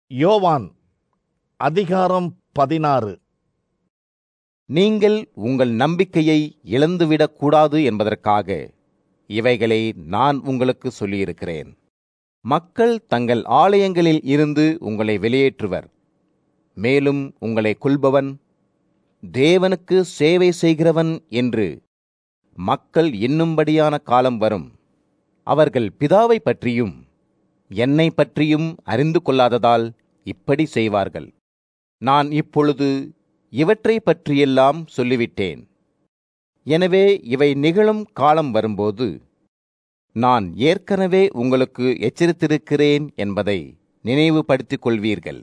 யோவான் அதிகாரம் பதினாறு நீங்கள் உங்கள் நம்பிக்கையை இழந்துவிடக் கூடாது என்பதற்காக இவைகளை நான் உங்களுக்கு சொல்லியிருக்கிறேன் மக்கள் தங்கள் ஆலயங்களில் இருந்து உங்களை வெளியேற்றுவர் மேலும் உங்களை கொல்பவன் தேவனுக்கு சேவை செய்கிறவன் என்று மக்கள் எண்ணும்படியான காலம் வரும் அவர்கள் பிதாவை பற்றியும் என்னை பற்றியும் அறிந்து கொள்ளாததால் இப்படி செய்வார்கள் நான் இப்பொழுது இவற்றை பற்றியெல்லாம் சொல்லிவிட்டேன் எனவே இவை நிகழும் காலம் வரும்போது நான் ஏற்கனவே உங்களுக்கு எச்சரித்திருக்கிறேன் என்பதை நினைவுபடுத்திக் கொள்வீர்கள்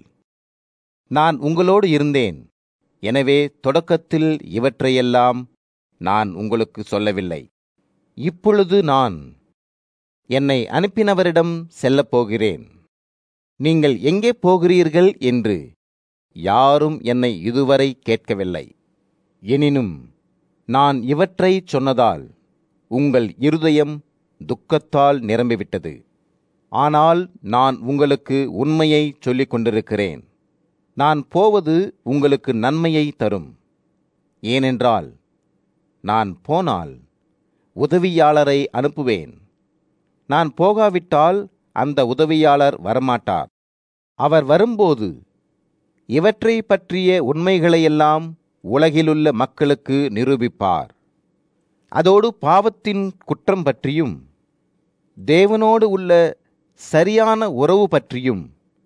நான் உங்களோடு இருந்தேன் எனவே தொடக்கத்தில் இவற்றையெல்லாம் நான் உங்களுக்கு சொல்லவில்லை இப்பொழுது நான் என்னை அனுப்பினவரிடம் செல்லப் போகிறேன் நீங்கள் எங்கே போகிறீர்கள் என்று யாரும் என்னை இதுவரை கேட்கவில்லை எனினும் நான் இவற்றை சொன்னதால் உங்கள் இருதயம் துக்கத்தால் நிரம்பிவிட்டது ஆனால் நான் உங்களுக்கு உண்மையை சொல்லிக் கொண்டிருக்கிறேன் நான் போவது உங்களுக்கு நன்மையை தரும் ஏனென்றால் நான் போனால் உதவியாளரை அனுப்புவேன் நான் போகாவிட்டால் அந்த உதவியாளர் வரமாட்டார் அவர் வரும்போது இவற்றை பற்றிய உண்மைகளையெல்லாம் உலகிலுள்ள மக்களுக்கு நிரூபிப்பார் அதோடு பாவத்தின் குற்றம் பற்றியும் தேவனோடு உள்ள சரியான உறவு பற்றியும்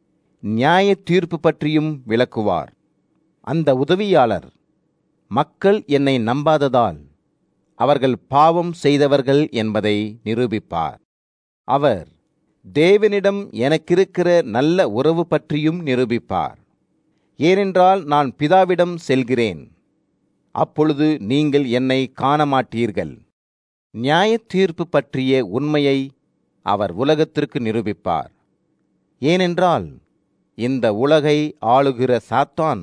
நியாய தீர்ப்பு பற்றியும் விளக்குவார் அந்த உதவியாளர் மக்கள் என்னை நம்பாததால் அவர்கள் பாவம் செய்தவர்கள் என்பதை நிரூபிப்பார் அவர் தேவனிடம் எனக்கிருக்கிற நல்ல உறவு பற்றியும் நிரூபிப்பார் ஏனென்றால் நான் பிதாவிடம் செல்கிறேன் அப்பொழுது நீங்கள் என்னை காண மாட்டீர்கள் நியாய தீர்ப்பு பற்றிய உண்மையை அவர் உலகத்திற்கு நிரூபிப்பார் ஏனென்றால் இந்த உலகை ஆளுகிற சாத்தான்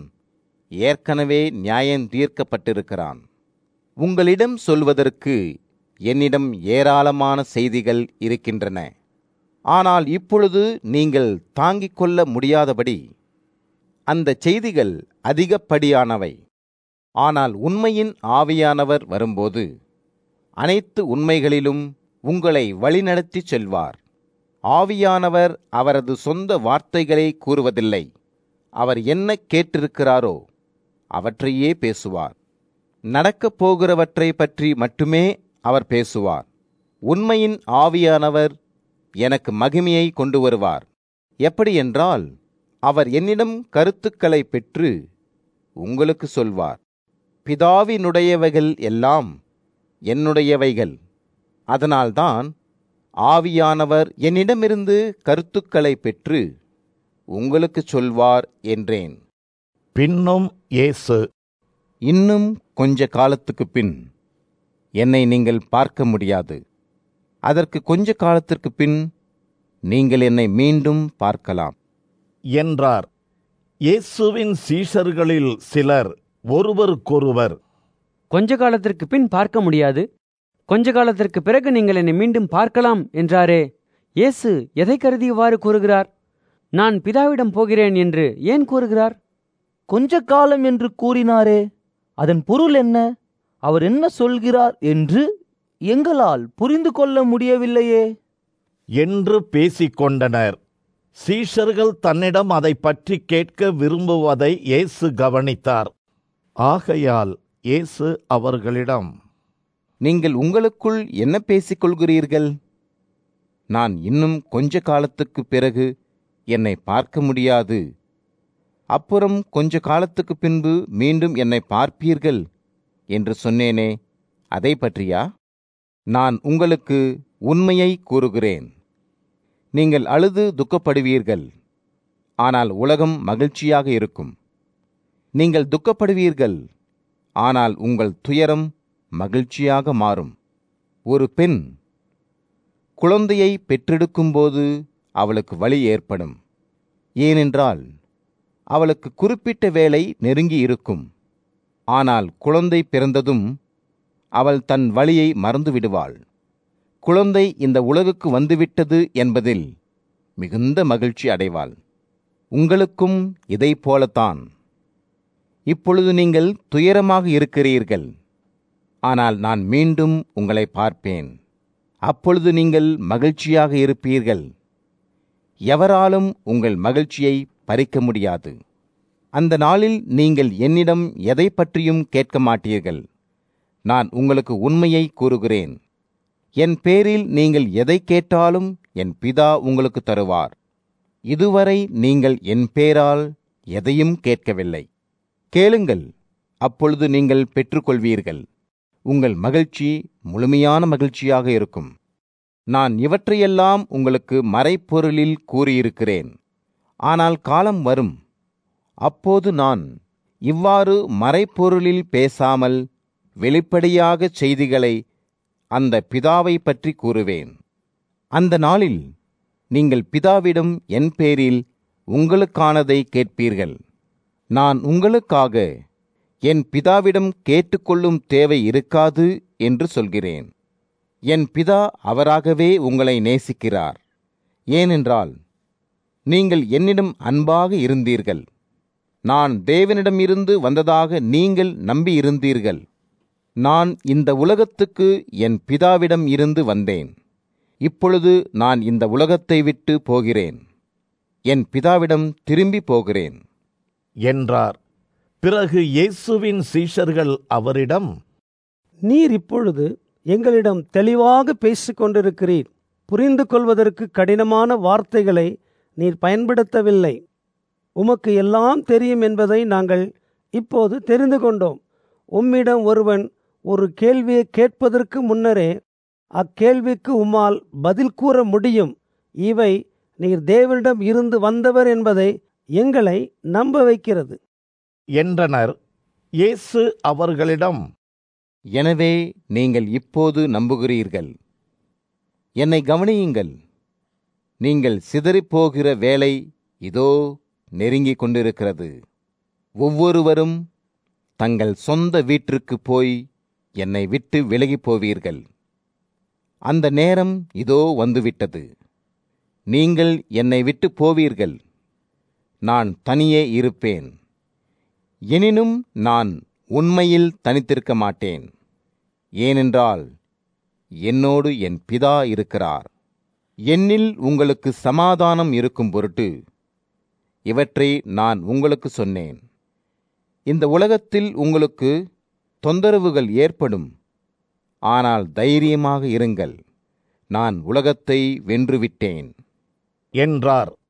ஏற்கனவே நியாயம் தீர்க்கப்பட்டிருக்கிறான் உங்களிடம் சொல்வதற்கு என்னிடம் ஏராளமான செய்திகள் இருக்கின்றன ஆனால் இப்பொழுது நீங்கள் தாங்கிக் கொள்ள முடியாதபடி அந்த செய்திகள் அதிகப்படியானவை ஆனால் உண்மையின் ஆவியானவர் வரும்போது அனைத்து உண்மைகளிலும் உங்களை வழிநடத்திச் செல்வார் ஆவியானவர் அவரது சொந்த வார்த்தைகளை கூறுவதில்லை அவர் என்ன கேட்டிருக்கிறாரோ அவற்றையே பேசுவார் நடக்கப் போகிறவற்றை பற்றி மட்டுமே அவர் பேசுவார் உண்மையின் ஆவியானவர் எனக்கு மகிமையை கொண்டு வருவார் எப்படியென்றால் அவர் என்னிடம் கருத்துக்களை பெற்று உங்களுக்கு சொல்வார் பிதாவினுடையவைகள் எல்லாம் என்னுடையவைகள் அதனால்தான் ஆவியானவர் என்னிடமிருந்து கருத்துக்களை பெற்று உங்களுக்கு சொல்வார் என்றேன் பின்னும் இயேசு இன்னும் கொஞ்ச காலத்துக்கு பின் என்னை நீங்கள் பார்க்க முடியாது அதற்கு கொஞ்ச காலத்திற்கு பின் நீங்கள் என்னை மீண்டும் பார்க்கலாம் என்றார் இயேசுவின் சீஷர்களில் சிலர் ஒருவருக்கொருவர் கொஞ்ச காலத்திற்கு பின் பார்க்க முடியாது கொஞ்ச காலத்திற்கு பிறகு நீங்கள் என்னை மீண்டும் பார்க்கலாம் என்றாரே இயேசு எதை கருதி இவ்வாறு கூறுகிறார் நான் பிதாவிடம் போகிறேன் என்று ஏன் கூறுகிறார் கொஞ்ச காலம் என்று கூறினாரே அதன் பொருள் என்ன அவர் என்ன சொல்கிறார் என்று எங்களால் புரிந்து கொள்ள முடியவில்லையே என்று பேசிக்கொண்டனர் சீஷர்கள் தன்னிடம் அதை பற்றி கேட்க விரும்புவதை இயேசு கவனித்தார் ஆகையால் இயேசு அவர்களிடம் நீங்கள் உங்களுக்குள் என்ன பேசிக் கொள்கிறீர்கள் நான் இன்னும் கொஞ்ச காலத்துக்கு பிறகு என்னை பார்க்க முடியாது அப்புறம் கொஞ்ச காலத்துக்கு பின்பு மீண்டும் என்னை பார்ப்பீர்கள் என்று சொன்னேனே அதை பற்றியா நான் உங்களுக்கு உண்மையை கூறுகிறேன் நீங்கள் அழுது துக்கப்படுவீர்கள் ஆனால் உலகம் மகிழ்ச்சியாக இருக்கும் நீங்கள் துக்கப்படுவீர்கள் ஆனால் உங்கள் துயரம் மகிழ்ச்சியாக மாறும் ஒரு பெண் குழந்தையை பெற்றெடுக்கும்போது அவளுக்கு வலி ஏற்படும் ஏனென்றால் அவளுக்கு குறிப்பிட்ட வேலை நெருங்கி இருக்கும் ஆனால் குழந்தை பிறந்ததும் அவள் தன் வழியை மறந்து விடுவாள் குழந்தை இந்த உலகுக்கு வந்துவிட்டது என்பதில் மிகுந்த மகிழ்ச்சி அடைவாள் உங்களுக்கும் இதைப் போலத்தான் இப்பொழுது நீங்கள் துயரமாக இருக்கிறீர்கள் ஆனால் நான் மீண்டும் உங்களை பார்ப்பேன் அப்பொழுது நீங்கள் மகிழ்ச்சியாக இருப்பீர்கள் எவராலும் உங்கள் மகிழ்ச்சியை பறிக்க முடியாது அந்த நாளில் நீங்கள் என்னிடம் எதை பற்றியும் கேட்க மாட்டீர்கள் நான் உங்களுக்கு உண்மையை கூறுகிறேன் என் பேரில் நீங்கள் எதை கேட்டாலும் என் பிதா உங்களுக்கு தருவார் இதுவரை நீங்கள் என் பேரால் எதையும் கேட்கவில்லை கேளுங்கள் அப்பொழுது நீங்கள் பெற்றுக்கொள்வீர்கள் உங்கள் மகிழ்ச்சி முழுமையான மகிழ்ச்சியாக இருக்கும் நான் இவற்றையெல்லாம் உங்களுக்கு மறைப்பொருளில் கூறியிருக்கிறேன் ஆனால் காலம் வரும் அப்போது நான் இவ்வாறு மறைப்பொருளில் பேசாமல் வெளிப்படையாக செய்திகளை அந்த பிதாவை பற்றி கூறுவேன் அந்த நாளில் நீங்கள் பிதாவிடம் என் பேரில் உங்களுக்கானதை கேட்பீர்கள் நான் உங்களுக்காக என் பிதாவிடம் கேட்டுக்கொள்ளும் தேவை இருக்காது என்று சொல்கிறேன் என் பிதா அவராகவே உங்களை நேசிக்கிறார் ஏனென்றால் நீங்கள் என்னிடம் அன்பாக இருந்தீர்கள் நான் தேவனிடமிருந்து வந்ததாக நீங்கள் நம்பியிருந்தீர்கள் நான் இந்த உலகத்துக்கு என் பிதாவிடம் இருந்து வந்தேன் இப்பொழுது நான் இந்த உலகத்தை விட்டு போகிறேன் என் பிதாவிடம் திரும்பி போகிறேன் என்றார் பிறகு இயேசுவின் சீஷர்கள் அவரிடம் நீர் இப்பொழுது எங்களிடம் தெளிவாக பேசிக் கொண்டிருக்கிறீர் புரிந்து கொள்வதற்கு கடினமான வார்த்தைகளை நீர் பயன்படுத்தவில்லை உமக்கு எல்லாம் தெரியும் என்பதை நாங்கள் இப்போது தெரிந்து கொண்டோம் உம்மிடம் ஒருவன் ஒரு கேள்வியை கேட்பதற்கு முன்னரே அக்கேள்விக்கு உம்மால் பதில் கூற முடியும் இவை நீர் தேவனிடம் இருந்து வந்தவர் என்பதை எங்களை நம்ப வைக்கிறது என்றனர் இயேசு அவர்களிடம் எனவே நீங்கள் இப்போது நம்புகிறீர்கள் என்னை கவனியுங்கள் நீங்கள் சிதறிப்போகிற வேலை இதோ நெருங்கிக் கொண்டிருக்கிறது ஒவ்வொருவரும் தங்கள் சொந்த வீட்டிற்கு போய் என்னை விட்டு விலகிப் போவீர்கள் அந்த நேரம் இதோ வந்துவிட்டது நீங்கள் என்னை விட்டு போவீர்கள் நான் தனியே இருப்பேன் எனினும் நான் உண்மையில் தனித்திருக்க மாட்டேன் ஏனென்றால் என்னோடு என் பிதா இருக்கிறார் என்னில் உங்களுக்கு சமாதானம் இருக்கும் பொருட்டு இவற்றை நான் உங்களுக்கு சொன்னேன் இந்த உலகத்தில் உங்களுக்கு தொந்தரவுகள் ஏற்படும் ஆனால் தைரியமாக இருங்கள் நான் உலகத்தை வென்றுவிட்டேன் என்றார்